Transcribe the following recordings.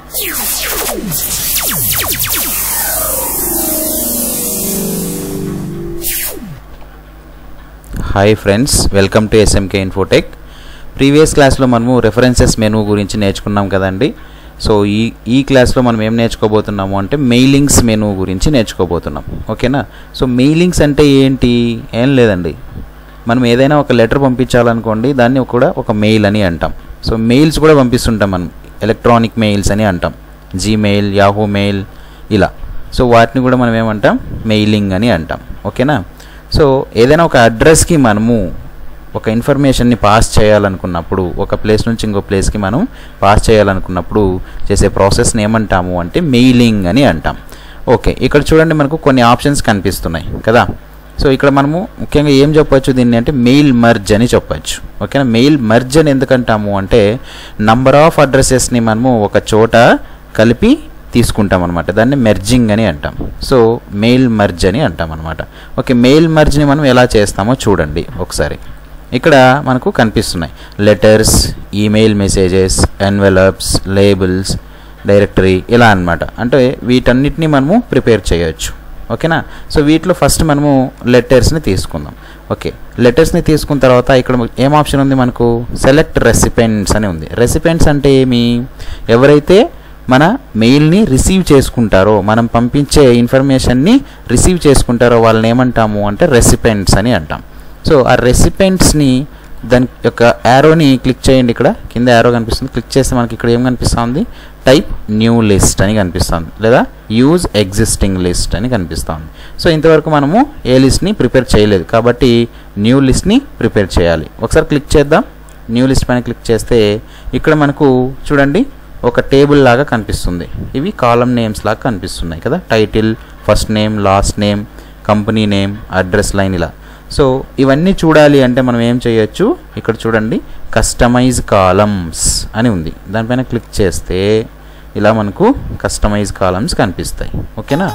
Hi friends welcome to SMK Infotech previous క్లాస్లో మనము references menu గురించి నేర్చుకున్నాం కదండి సో ఈ ఈ క్లాస్లో మనం ఏం నేర్చుకోబోతున్నాము అంటే మెయిలింగ్స్ మెనూ గురించి నేర్చుకోబోతున్నాం ఓకేనా సో మెయిలింగ్స్ అంటే ఏంటి ఏం లేదండి మనం ఏదైనా ఒక లెటర్ పంపించాలనుకోండి దాన్ని కూడా ఒక మెయిల్ అని అంటాం సో మెయిల్స్ కూడా పంపిస్తుంటాం మనం ఎలక్ట్రానిక్ మెయిల్స్ అని అంటాం జీమెయిల్ యాహూ మెయిల్ ఇలా సో వాటిని కూడా మనం ఏమంటాం మెయిలింగ్ అని అంటాం ఓకేనా సో ఏదైనా ఒక అడ్రస్కి మనము ఒక ఇన్ఫర్మేషన్ని పాస్ చేయాలనుకున్నప్పుడు ఒక ప్లేస్ నుంచి ఇంకో ప్లేస్కి మనం పాస్ చేయాలనుకున్నప్పుడు చేసే ప్రాసెస్ని ఏమంటాము అంటే మెయిలింగ్ అని అంటాం ఓకే ఇక్కడ చూడండి మనకు కొన్ని ఆప్షన్స్ కనిపిస్తున్నాయి కదా సో ఇక్కడ మనము ముఖ్యంగా ఏం చెప్పొచ్చు దీన్ని అంటే మెయిల్ మర్జ్ అని చెప్పొచ్చు ఓకేనా మెయిల్ మర్జ్ అని ఎందుకంటాము అంటే నంబర్ ఆఫ్ అడ్రసెస్ని మనము ఒక చోట కలిపి తీసుకుంటాం అనమాట దాన్ని మెర్జింగ్ అని అంటాం సో మెయిల్ మర్జ్ అని అంటాం అనమాట ఓకే మెయిల్ మర్జ్ని మనం ఎలా చేస్తామో చూడండి ఒకసారి ఇక్కడ మనకు కనిపిస్తున్నాయి letters email messages envelopes labels directory ఇలా అన్నమాట అంటే వీటన్నిటిని మనము ప్రిపేర్ చేయొచ్చు ఓకేనా సో వీటిలో ఫస్ట్ మనము లెటర్స్ని తీసుకుందాం ఓకే లెటర్స్ని తీసుకున్న తర్వాత ఇక్కడ ఏం ఆప్షన్ ఉంది మనకు సెలెక్ట్ రెసిపెంట్స్ అని ఉంది రెసిపెంట్స్ అంటే ఏమి ఎవరైతే మన మెయిల్ని రిసీవ్ చేసుకుంటారో మనం పంపించే ఇన్ఫర్మేషన్ని రిసీవ్ చేసుకుంటారో వాళ్ళని ఏమంటాము అంటే రెసిపెంట్స్ అని అంటాం సో ఆ రెసిపెంట్స్ని దాని యొక్క యారోని క్లిక్ చేయండి ఇక్కడ కింద యారో కనిపిస్తుంది క్లిక్ చేస్తే మనకి ఇక్కడ ఏం కనిపిస్తుంది టైప్ న్యూ లిస్ట్ అని కనిపిస్తుంది లేదా యూజ్ ఎగ్జిస్టింగ్ లిస్ట్ అని కనిపిస్తుంది సో ఇంతవరకు మనము ఏ లిస్ట్ని ప్రిపేర్ చేయలేదు కాబట్టి న్యూ లిస్ట్ని ప్రిపేర్ చేయాలి ఒకసారి క్లిక్ చేద్దాం న్యూ లిస్ట్ పైన క్లిక్ చేస్తే ఇక్కడ మనకు చూడండి ఒక టేబుల్ లాగా కనిపిస్తుంది ఇవి కాలం నేమ్స్ లాగా కనిపిస్తున్నాయి కదా title first name last name company name address line ఇలా సో ఇవన్నీ చూడాలి అంటే మనం ఏం చేయొచ్చు ఇక్కడ చూడండి కస్టమైజ్ కాలమ్స్ అని ఉంది దానిపైన క్లిక్ చేస్తే ఇలా మనకు కస్టమైజ్ కాలమ్స్ కనిపిస్తాయి ఓకేనా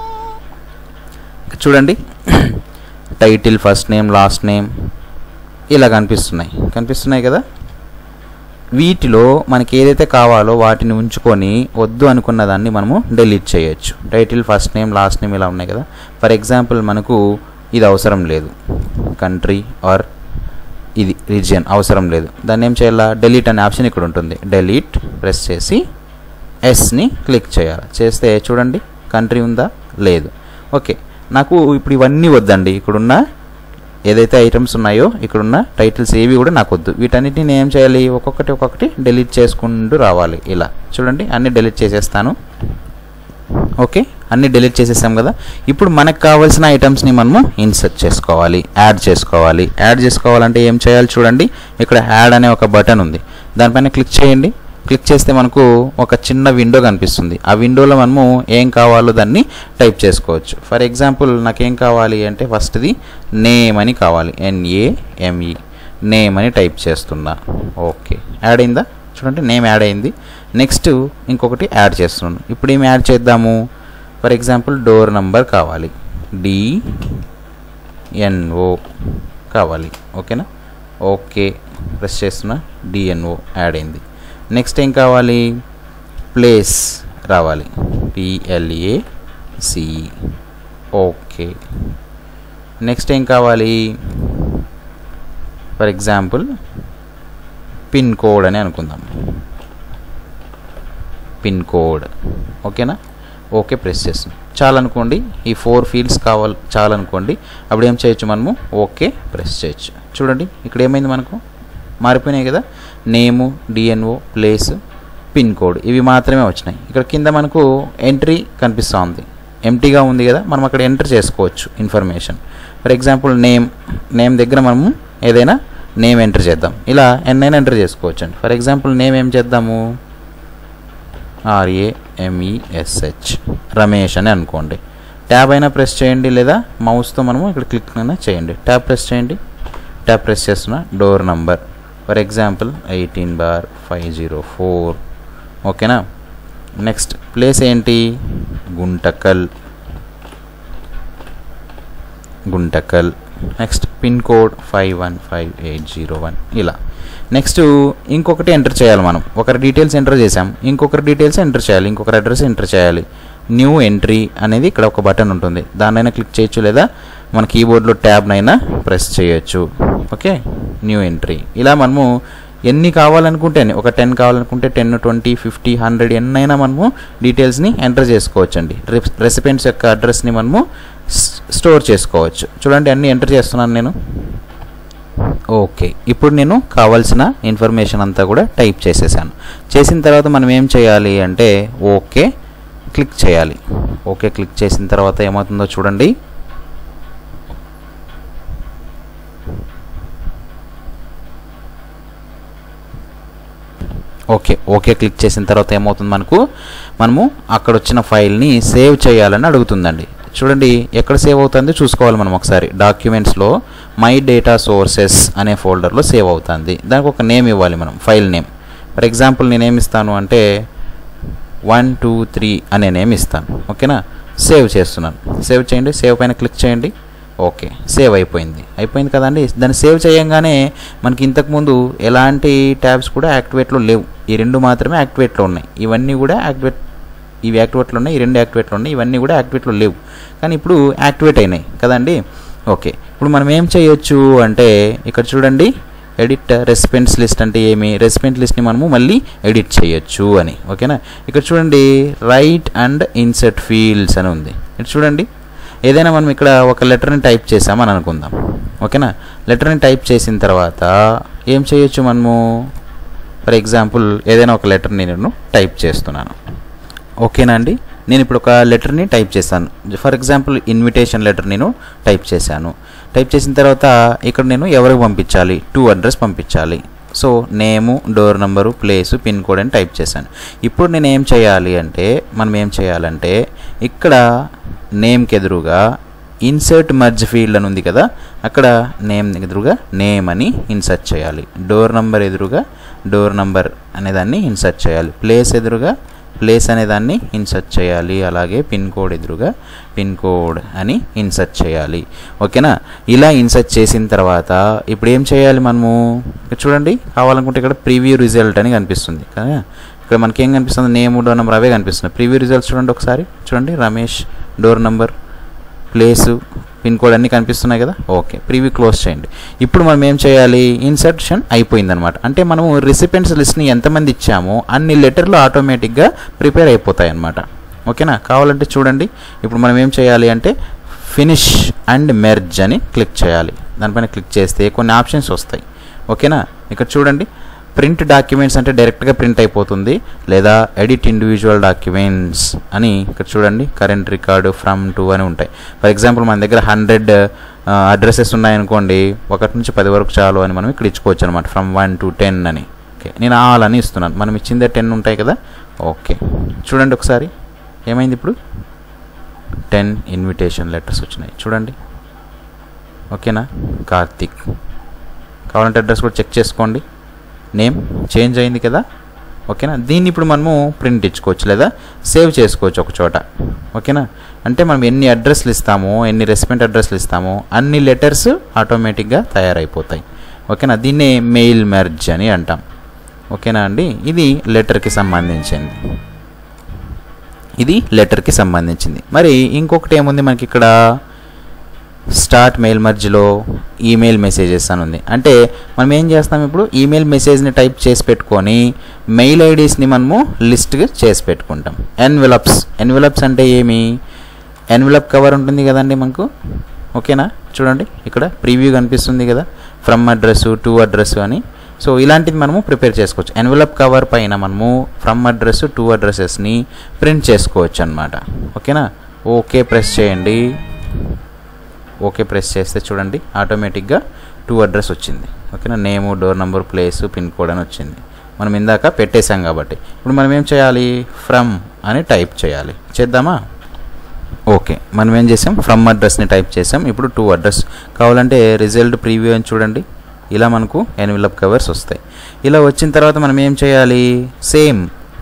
చూడండి title first name last name ఇలా కనిపిస్తున్నాయి కనిపిస్తున్నాయి కదా వీటిలో మనకి ఏదైతే కావాలో వాటిని ఉంచుకొని వద్దు అనుకున్న దాన్ని మనము డిలీట్ చేయొచ్చు title first name last name ఇలా ఉన్నాయి కదా ఫర్ ఎగ్జాంపుల్ మనకు ఇది అవసరం లేదు కంట్రీ ఆర్ ఇది రీజియన్ అవసరం లేదు దాన్ని ఏం చేయాలా డెలీట్ అనే ఆప్షన్ ఇక్కడ ఉంటుంది డెలీట్ ప్రెస్ చేసి ఎస్ని క్లిక్ చేయాలి చేస్తే చూడండి కంట్రీ ఉందా లేదు ఓకే నాకు ఇప్పుడు ఇవన్నీ వద్దండి ఇక్కడున్న ఏదైతే ఐటమ్స్ ఉన్నాయో ఇక్కడున్న టైటిల్స్ ఏవి కూడా నాకు వద్దు వీటన్నిటిని నేను ఏం చేయాలి ఒక్కొక్కటి ఒక్కొక్కటి డెలీట్ చేసుకుంటూ రావాలి ఇలా చూడండి అన్ని డెలీట్ చేసేస్తాను ఓకే అన్ని డెలీట్ చేసేసాం కదా ఇప్పుడు మనకు కావాల్సిన ఐటమ్స్ని మనము ఇన్సర్ట్ చేసుకోవాలి యాడ్ చేసుకోవాలి యాడ్ చేసుకోవాలంటే ఏం చేయాలి చూడండి ఇక్కడ యాడ్ అనే ఒక బటన్ ఉంది దానిపైన క్లిక్ చేయండి క్లిక్ చేస్తే మనకు ఒక చిన్న విండో కనిపిస్తుంది ఆ విండోలో మనము ఏం కావాలో దాన్ని టైప్ చేసుకోవచ్చు ఫర్ ఎగ్జాంపుల్ నాకేం కావాలి అంటే ఫస్ట్ది నేమ్ అని కావాలి ఎన్ఏఎంఈ నేమ్ అని టైప్ చేస్తున్నా ఓకే యాడ్ అయిందా చూడండి నేమ్ యాడ్ అయింది నెక్స్ట్ ఇంకొకటి యాడ్ చేస్తున్నాను ఇప్పుడు ఏం యాడ్ చేద్దాము ఫర్ ఎగ్జాంపుల్ డోర్ నంబర్ కావాలి డిఎన్ఓ కావాలి ఓకేనా ఓకే ప్రెస్ చేస్తున్నా డిఎన్ఓ యాడ్ అయింది నెక్స్ట్ ఏం కావాలి ప్లేస్ రావాలి పిఎల్ఏ సిఈ ఓకే నెక్స్ట్ ఏం కావాలి ఫర్ ఎగ్జాంపుల్ పిన్ కోడ్ అని అనుకుందాం పిన్ కోడ్ ఓకేనా ఓకే ప్రెస్ చేస్తాం చాలనుకోండి ఈ ఫోర్ ఫీల్డ్స్ కావాలి చాలనుకోండి అప్పుడు ఏం చేయొచ్చు మనము ఓకే ప్రెస్ చేయొచ్చు చూడండి ఇక్కడ ఏమైంది మనకు మారిపోయినాయి కదా name D N O place pin code ఇవి మాత్రమే వచ్చినాయి ఇక్కడ కింద మనకు ఎంట్రీ కనిపిస్తూ ఉంది ఎంటీగా ఉంది కదా మనం అక్కడ ఎంటర్ చేసుకోవచ్చు information for example name name దగ్గర మనము ఏదైనా నేమ్ ఎంటర్ చేద్దాం ఇలా ఎన్నైనా ఎంటర్ చేసుకోవచ్చు అండి ఫర్ ఎగ్జాంపుల్ నేమ్ ఏం చేద్దాము ఆర్ఏఎంఈఎస్హెచ్ రమేష్ అని అనుకోండి ట్యాబ్ అయినా ప్రెస్ చేయండి లేదా మౌస్తో మనము ఇక్కడ క్లిక్ అయినా చేయండి ట్యాబ్ ప్రెస్ చేయండి ట్యాబ్ ప్రెస్ చేస్తున్న door number for example eighteen bar five zero four ఓకేనా నెక్స్ట్ ప్లేస్ ఏంటి Guntakal Guntakal next pin code five one five eight zero one ఇలా నెక్స్ట్ ఇంకొకటి ఎంటర్ చేయాలి మనం ఒకరి డీటెయిల్స్ ఎంటర్ చేసాం ఇంకొకరి డీటెయిల్స్ ఎంటర్ చేయాలి ఇంకొకరి అడ్రస్ ఎంటర్ చేయాలి న్యూ ఎంట్రీ అనేది ఇక్కడ ఒక బటన్ ఉంటుంది దాన్నైనా క్లిక్ చేయొచ్చు లేదా మన కీబోర్డ్లో ట్యాబ్నైనా ప్రెస్ చేయొచ్చు ఓకే న్యూ ఎంట్రీ ఇలా మనము ఎన్ని కావాలనుకుంటే అన్ని. ఒక టెన్ కావాలనుకుంటే టెన్ ట్వంటీ ఫిఫ్టీ హండ్రెడ్ ఎన్నైనా మనము డీటెయిల్స్ని ఎంటర్ చేసుకోవచ్చు అండి రెసిపెంట్స్ యొక్క అడ్రస్ని మనము స్- స్టోర్ చేసుకోవచ్చు చూడండి అన్నీ ఎంటర్ చేస్తున్నాను నేను ఓకే ఇప్పుడు నేను కావాల్సిన ఇన్ఫర్మేషన్ అంతా కూడా టైప్ చేసేసాను చేసిన తర్వాత మనం ఏం చేయాలి అంటే ఓకే క్లిక్ చేయాలి ఓకే క్లిక్ చేసిన తర్వాత ఏమవుతుందో చూడండి ఓకే ఓకే క్లిక్ చేసిన తర్వాత ఏమవుతుంది మనకు మనము అక్కడ వచ్చిన ఫైల్ని సేవ్ చేయాలని అడుగుతుందండి చూడండి ఎక్కడ సేవ్ అవుతుందో చూసుకోవాలి మనం ఒకసారి డాక్యుమెంట్స్లో మై డేటా సోర్సెస్ అనే ఫోల్డర్లో సేవ్ అవుతుంది దానికి ఒక నేమ్ ఇవ్వాలి మనం ఫైల్ నేమ్ ఫర్ ఎగ్జాంపుల్ నేను ఏమి ఇస్తాను అంటే వన్ టూ త్రీ అనే నేమ్ ఇస్తాను ఓకేనా సేవ్ చేస్తున్నాను సేవ్ చేయండి సేవ్ పైన క్లిక్ చేయండి ఓకే సేవ్ అయిపోయింది అయిపోయింది కదండి దాన్ని సేవ్ చేయంగానే మనకి ఇంతకుముందు ఎలాంటి ట్యాబ్స్ కూడా యాక్టివేట్లో లేవు ఈ రెండు మాత్రమే యాక్టివేట్లో ఉన్నాయి ఇవన్నీ కూడా యాక్టివేట్ ఇవి యాక్టివేట్లో ఉన్నాయి ఈ రెండు యాక్టివేట్లో ఉన్నాయి ఇవన్నీ కూడా యాక్టివేట్లో లేవు కానీ ఇప్పుడు యాక్టివేట్ అయినాయి కదండి ఓకే ఇప్పుడు మనం ఏం చేయొచ్చు అంటే ఇక్కడ చూడండి ఎడిట్ రెసిపెంట్స్ లిస్ట్ అంటే ఏమి రెసిపెంట్ లిస్ట్ని మనము మళ్ళీ ఎడిట్ చేయొచ్చు అని ఓకేనా ఇక్కడ చూడండి రైట్ అండ్ ఇన్సర్ట్ ఫీల్డ్స్ అని ఉంది ఇక్కడ చూడండి ఏదైనా మనం ఇక్కడ ఒక లెటర్ని టైప్ చేసామని అనుకుందాం ఓకేనా లెటర్ని టైప్ చేసిన తర్వాత ఏం చేయొచ్చు మనము ఫర్ ఎగ్జాంపుల్ ఏదైనా ఒక లెటర్ని నేను టైప్ చేస్తున్నాను ఓకేనా అండి నేను ఇప్పుడు ఒక లెటర్ని టైప్ చేశాను ఫర్ ఎగ్జాంపుల్ ఇన్విటేషన్ లెటర్ నేను టైప్ చేశాను టైప్ చేసిన తర్వాత ఇక్కడ నేను ఎవరికి పంపించాలి టూ అడ్రస్ పంపించాలి so name door number place pin code అని టైప్ చేశాను ఇప్పుడు నేను ఏం చేయాలి అంటే మనం ఏం చేయాలంటే ఇక్కడ నేమ్కి ఎదురుగా ఇన్సర్ట్ మర్జ్ ఫీల్డ్ అని ఉంది కదా అక్కడ నేమ్ ఎదురుగా నేమ్ అని ఇన్సర్ట్ చేయాలి డోర్ నంబర్ ఎదురుగా డోర్ నంబర్ అనేదాన్ని ఇన్సర్ట్ చేయాలి ప్లేస్ ఎదురుగా ప్లేస్ అనేదాన్ని ఇన్సర్ట్ చేయాలి అలాగే పిన్ కోడ్ ఎదురుగా పిన్ కోడ్ అని ఇన్సర్ట్ చేయాలి ఓకేనా ఇలా ఇన్సర్ట్ చేసిన తర్వాత ఇప్పుడు ఏం చేయాలి మనము ఇక్కడ చూడండి కావాలనుకుంటే ఇక్కడ ప్రీవ్యూ రిజల్ట్ అని కనిపిస్తుంది కదా ఇక్కడ మనకి ఏం కనిపిస్తుంది నేమ్ డోర్ నెంబర్ అవే కనిపిస్తున్నాయి ప్రీవ్యూ రిజల్ట్స్ చూడండి ఒకసారి చూడండి Ramesh door number place pin code అన్నీ కనిపిస్తున్నాయి కదా ఓకే ప్రీవ్యూ క్లోజ్ చేయండి ఇప్పుడు మనం ఏం చేయాలి ఇన్సర్షన్ అయిపోయిందనమాట అంటే మనము రిసిపెంట్స్ లిస్ట్ని ఎంతమంది ఇచ్చామో అన్ని లెటర్లు ఆటోమేటిక్గా ప్రిపేర్ అయిపోతాయి అన్నమాట ఓకేనా కావాలంటే చూడండి ఇప్పుడు మనం ఏం చేయాలి అంటే ఫినిష్ అండ్ మెర్జ్ అని క్లిక్ చేయాలి దానిపైన క్లిక్ చేస్తే కొన్ని ఆప్షన్స్ వస్తాయి ఓకేనా ఇక్కడ చూడండి ప్రింట్ డాక్యుమెంట్స్ అంటే డైరెక్ట్గా ప్రింట్ అయిపోతుంది లేదా ఎడిట్ ఇండివిజువల్ డాక్యుమెంట్స్ అని ఇక్కడ చూడండి కరెంట్ రికార్డు ఫ్రమ్ టు అని ఉంటాయి ఫర్ ఎగ్జాంపుల్ మన దగ్గర హండ్రెడ్ అడ్రసెస్ ఉన్నాయనుకోండి ఒకటి నుంచి పది వరకు చాలు అని మనం ఇక్కడ ఇచ్చుకోవచ్చు అనమాట ఫ్రమ్ వన్ టు టెన్ అని ఓకే నేను ఆల్ అని ఇస్తున్నాను మనం ఇచ్చిందే టెన్ ఉంటాయి కదా ఓకే చూడండి ఒకసారి ఏమైంది ఇప్పుడు టెన్ ఇన్విటేషన్ లెటర్స్ వచ్చినాయి చూడండి ఓకేనా కార్తిక్ కావాలంటే అడ్రస్ కూడా చెక్ చేసుకోండి నేమ్ చేంజ్ అయింది కదా ఓకేనా దీన్ని ఇప్పుడు మనము ప్రింట్ ఇచ్చుకోవచ్చు లేదా సేవ్ చేసుకోవచ్చు ఒక చోట ఓకేనా అంటే మనం ఎన్ని అడ్రస్లు ఇస్తామో ఎన్ని రెసిపెంట్ అడ్రస్లు ఇస్తామో అన్ని లెటర్స్ ఆటోమేటిక్గా తయారైపోతాయి ఓకేనా దీన్నే మెయిల్ మెర్జ్ అని అంటాం ఓకేనా అండి ఇది లెటర్కి సంబంధించింది ఇది లెటర్కి సంబంధించింది మరి ఇంకొకటి ఏముంది మనకి ఇక్కడ స్టార్ట్ మెయిల్ మర్జ్లో ఈమెయిల్ మెసేజెస్ అని ఉంది అంటే మనం ఏం చేస్తాం ఇప్పుడు ఈమెయిల్ మెసేజ్ని టైప్ చేసి పెట్టుకొని మెయిల్ ఐడీస్ని మనము లిస్ట్ చేసి పెట్టుకుంటాం ఎన్వెలప్స్ ఎన్వెలప్స్ అంటే ఏమి ఎన్వెలప్ కవర్ ఉంటుంది కదండి మనకు ఓకేనా చూడండి ఇక్కడ ప్రీవ్యూ కనిపిస్తుంది కదా ఫ్రమ్ అడ్రస్ టు అడ్రస్ అని సో ఇలాంటిది మనము ప్రిపేర్ చేసుకోవచ్చు ఎన్వెలప్ కవర్ పైన మనము ఫ్రమ్ అడ్రస్ టు అడ్రసెస్ని ప్రింట్ చేసుకోవచ్చు అనమాట ఓకేనా ఓకే ప్రెస్ చేయండి ఓకే ప్రెస్ చేస్తే చూడండి ఆటోమేటిక్గా టూ అడ్రస్ వచ్చింది ఓకేనా name door number place pin code అని వచ్చింది మనం ఇందాక పెట్టేశాం కాబట్టి ఇప్పుడు మనం ఏం చేయాలి ఫ్రమ్ అని టైప్ చేయాలి చేద్దామా ఓకే మనం ఏం చేసాం ఫ్రమ్ అడ్రస్ని టైప్ చేసాం ఇప్పుడు టూ అడ్రస్ కావాలంటే రిజల్ట్ ప్రీవ్యూ అని చూడండి ఇలా మనకు ఎన్విలప్ కవర్స్ వస్తాయి ఇలా వచ్చిన తర్వాత మనం ఏం చేయాలి సేమ్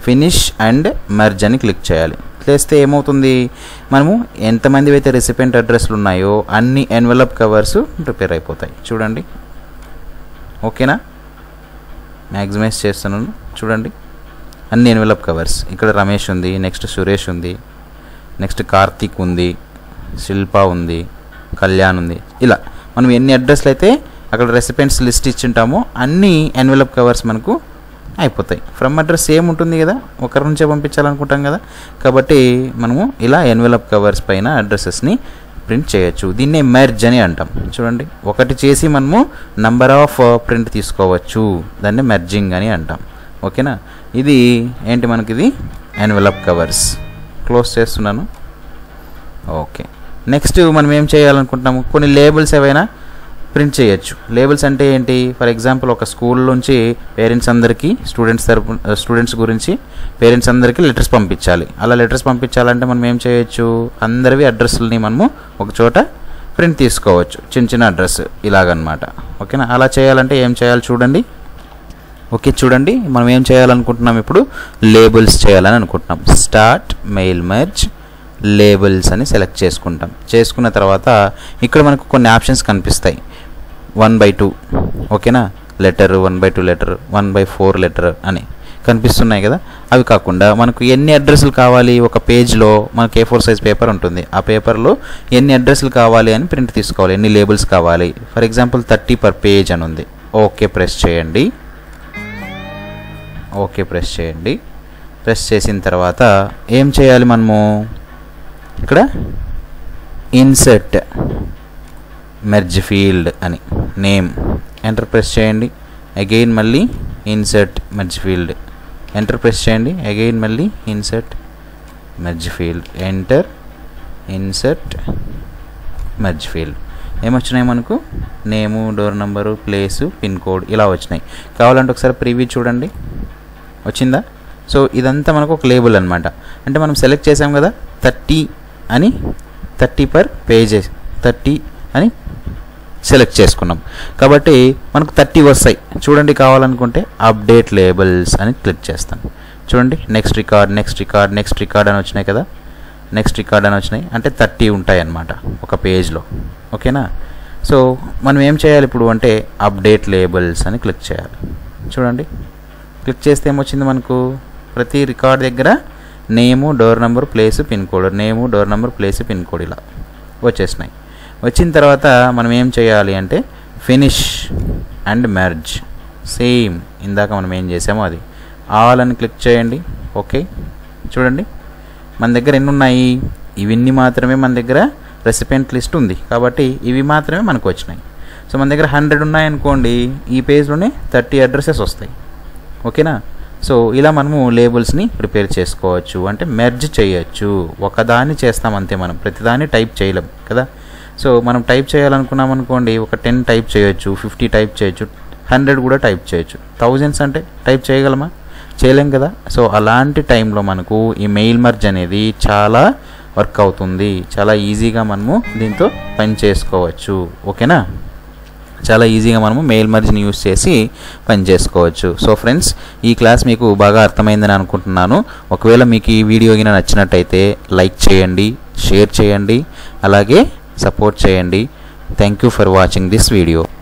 ఫినిష్ అండ్ మెర్జ్ అని క్లిక్ చేయాలి చేస్తే ఏమవుతుంది మనము ఎంతమంది అయితే రెసిపెంట్ అడ్రస్లు ఉన్నాయో అన్ని ఎన్వలప్ కవర్స్ ప్రిపేర్ అయిపోతాయి చూడండి ఓకేనా మ్యాక్సిమైజ్ చేస్తున్నాను చూడండి అన్ని ఎన్వలప్ కవర్స్ ఇక్కడ రమేష్ ఉంది నెక్స్ట్ సురేష్ ఉంది నెక్స్ట్ కార్తీక్ ఉంది శిల్ప ఉంది కళ్యాణ్ ఉంది ఇలా మనం ఎన్ని అడ్రస్లు అయితే అక్కడ రెసిపెంట్స్ లిస్ట్ ఇచ్చింటామో అన్ని ఎన్వలప్ కవర్స్ మనకు అయిపోతాయి ఫ్రమ్ అడ్రస్ సేమ్ ఉంటుంది కదా ఒకరి నుంచే పంపించాలనుకుంటాం కదా కాబట్టి మనము ఇలా ఎన్వలప్ కవర్స్ పైన అడ్రసెస్ని ప్రింట్ చేయొచ్చు దీన్నే మెర్జ్ అని అంటాం చూడండి ఒకటి చేసి మనము నంబర్ ఆఫ్ ప్రింట్ తీసుకోవచ్చు దాన్ని మెర్జింగ్ అని అంటాం ఓకేనా ఇది ఏంటి మనకి ఇది ఎన్వలప్ కవర్స్ క్లోజ్ చేస్తున్నాను ఓకే నెక్స్ట్ మనం ఏం చేయాలనుకుంటున్నాము కొన్ని లేబుల్స్ ఏవైనా ప్రింట్ చేయొచ్చు లేబుల్స్ అంటే ఏంటి ఫర్ ఎగ్జాంపుల్ ఒక స్కూల్ నుంచి పేరెంట్స్ అందరికీ స్టూడెంట్స్ తరపు స్టూడెంట్స్ గురించి పేరెంట్స్ అందరికీ లెటర్స్ పంపించాలి అలా లెటర్స్ పంపించాలంటే మనం ఏం చేయొచ్చు అందరివి అడ్రస్లని మనము ఒక చోట ప్రింట్ తీసుకోవచ్చు చిన్న చిన్న అడ్రస్ ఇలాగనమాట ఓకేనా అలా చేయాలంటే ఏం చేయాలి చూడండి ఓకే చూడండి మనం ఏం చేయాలనుకుంటున్నాం ఇప్పుడు లేబుల్స్ చేయాలని అనుకుంటున్నాం స్టార్ట్ మెయిల్ మెర్జ్ లేబుల్స్ అని సెలెక్ట్ చేసుకుంటాం చేసుకున్న తర్వాత ఇక్కడ మనకు కొన్ని ఆప్షన్స్ కనిపిస్తాయి వన్ బై టూ ఓకేనా letter one by two letter one by four letter అని కనిపిస్తున్నాయి కదా అవి కాకుండా మనకు ఎన్ని అడ్రస్లు కావాలి ఒక పేజ్లో మనకి ఏ ఫోర్ సైజ్ పేపర్ ఉంటుంది ఆ పేపర్లో ఎన్ని అడ్రస్లు కావాలి అని ప్రింట్ తీసుకోవాలి ఎన్ని లేబుల్స్ కావాలి for example thirty per page అని ఉంది ఓకే ప్రెస్ చేయండి ఓకే ప్రెస్ చేయండి ప్రెస్ చేసిన తర్వాత ఏం చేయాలి మనము ఇక్కడ ఇన్సెట్ మెర్జ్ ఫీల్డ్ అని నేమ్ ఎంటర్ ప్రెస్ చేయండి అగైన్ మళ్ళీ insert merge field enter press చేయండి అగైన్ మళ్ళీ insert merge field enter insert merge field ఏమొచ్చినాయి మనకు name door number place pin code ఇలా వచ్చినాయి కావాలంటే ఒకసారి ప్రీవ్యూ చూడండి వచ్చిందా సో ఇదంతా మనకు ఒక లేబుల్ అనమాట అంటే మనం సెలెక్ట్ చేసాం కదా థర్టీ అని థర్టీ పర్ పేజెస్ థర్టీ అని సెలెక్ట్ చేసుకున్నాం కాబట్టి మనకు థర్టీ వస్తాయి చూడండి కావాలనుకుంటే అప్డేట్ లేబుల్స్ అని క్లిక్ చేస్తాం చూడండి next record next record next record అని వచ్చినాయి కదా నెక్స్ట్ రికార్డ్ అని వచ్చినాయి అంటే థర్టీ ఉంటాయి అన్నమాట ఒక పేజ్లో ఓకేనా సో మనం ఏం చేయాలి ఇప్పుడు అంటే అప్డేట్ లేబుల్స్ అని క్లిక్ చేయాలి చూడండి క్లిక్ చేస్తే ఏమొచ్చింది మనకు ప్రతి రికార్డ్ దగ్గర name door number place pin code name door number place pin code ఇలా వచ్చేసినాయి వచ్చిన తర్వాత మనం ఏం చేయాలి అంటే ఫినిష్ అండ్ మెర్జ్ సేమ్ ఇందాక మనం ఏం చేసామో అది ఆల్ అని క్లిక్ చేయండి ఓకే చూడండి మన దగ్గర ఎన్ని ఉన్నాయి ఇవన్నీ మాత్రమే మన దగ్గర రెసిపెంట్ లిస్ట్ ఉంది కాబట్టి ఇవి మాత్రమే మనకు వచ్చినాయి సో మన దగ్గర హండ్రెడ్ ఉన్నాయనుకోండి ఈ పేజ్లోనే థర్టీ అడ్రసెస్ వస్తాయి ఓకేనా సో ఇలా మనము లేబుల్స్ని ప్రిపేర్ చేసుకోవచ్చు అంటే మెర్జ్ చేయొచ్చు ఒకదాన్ని చేస్తాం అంతే మనం ప్రతిదాన్ని టైప్ చేయలేం కదా సో మనం టైప్ చేయాలనుకున్నాం అనుకోండి ఒక టెన్ టైప్ చేయొచ్చు ఫిఫ్టీ టైప్ చేయొచ్చు హండ్రెడ్ కూడా టైప్ చేయొచ్చు థౌజండ్స్ అంటే టైప్ చేయగలమా చేయలేం కదా సో అలాంటి టైంలో మనకు ఈ మెయిల్ మర్జ్ అనేది చాలా వర్క్ అవుతుంది చాలా ఈజీగా మనము దీంతో పని చేసుకోవచ్చు ఓకేనా చాలా ఈజీగా మనము మెయిల్ మర్జ్ని యూస్ చేసి పని చేసుకోవచ్చు సో ఫ్రెండ్స్ ఈ క్లాస్ మీకు బాగా అర్థమైందని అనుకుంటున్నాను ఒకవేళ మీకు ఈ వీడియో గిన నచ్చినట్టయితే లైక్ చేయండి షేర్ చేయండి అలాగే సపోర్ట్ చేయండి thank you for watching this video